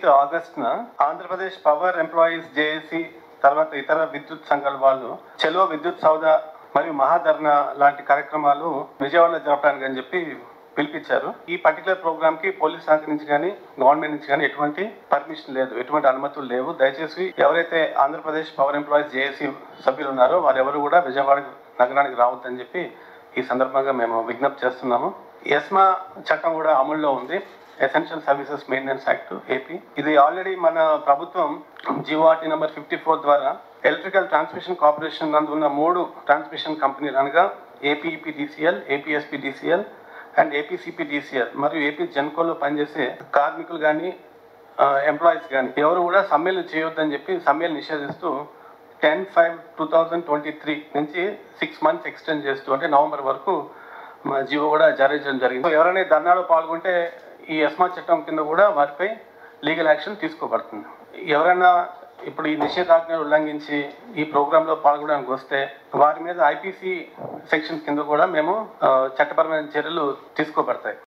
ఆగస్టున Andhra Pradesh power employees JAC తర్వాత ఇతర విద్యుత్ సంఘాల వాళ్ళు చెలో విద్యుత్ సౌదా మరియు మహాధర్ణ లాంటి కార్యక్రమాలు విజయవాడలో జరపడానికి అని చెప్పి పిలిపించారు ఈ పర్టికులర్ ప్రోగ్రామ్ కి పోలీస్ శాఖ నుంచి కానీ గవర్నమెంట్ నుంచి కానీ ఎటువంటి పర్మిషన్ లేదు ఎటువంటి అనుమతులు లేవు దయచేసి ఎవరైతే ఆంధ్రప్రదేశ్ పవర్ ఎంప్లాయీస్ జేఏసీ సభ్యులు ఉన్నారో వారెవరు కూడా విజయవాడ నగరానికి రావద్దని చెప్పి ఈ సందర్భంగా మేము విజ్ఞప్తి చేస్తున్నాము ఎస్మా చట్టం కూడా అమల్లో ఉంది essential services maintenance act AP ఇది ఆల్రెడీ మన ప్రభుత్వం జిఓఆర్టీ నెంబర్ ఫిఫ్టీ ఫోర్ ద్వారా ఎలక్ట్రికల్ ట్రాన్స్మిషన్ కార్పొరేషన్ నందు ఉన్న మూడు ట్రాన్స్మిషన్ కంపెనీలు అనగా APEP DCL APSP DCL and APCP DCL మరియు ఏపీ జెన్కోలో పనిచేసే కార్మికులు కానీ ఎంప్లాయీస్ కానీ ఎవరు కూడా సమ్మెలు చేయొద్దని చెప్పి సమ్మెలు నిషేధిస్తూ ten five two thousand twenty three నుంచి సిక్స్ మంత్స్ ఎక్స్టెండ్ చేస్తూ అంటే నవంబర్ వరకు మా జియో కూడా జారీ చేయడం జరిగింది సో ఎవరైనా ఈ ధర్నాలో పాల్గొంటే ఈ ఎస్మా చట్టం కింద కూడా వారిపై లీగల్ యాక్షన్ తీసుకోబడుతుంది ఎవరైనా ఇప్పుడు ఈ నిషేధాజ్ఞ ఉల్లంఘించి ఈ ప్రోగ్రాంలో పాల్గొనడానికి వస్తే వారి మీద ఐపీసీ సెక్షన్ కింద కూడా మేము ఆ, చట్టపరమైన చర్యలు తీసుకోబడతాయి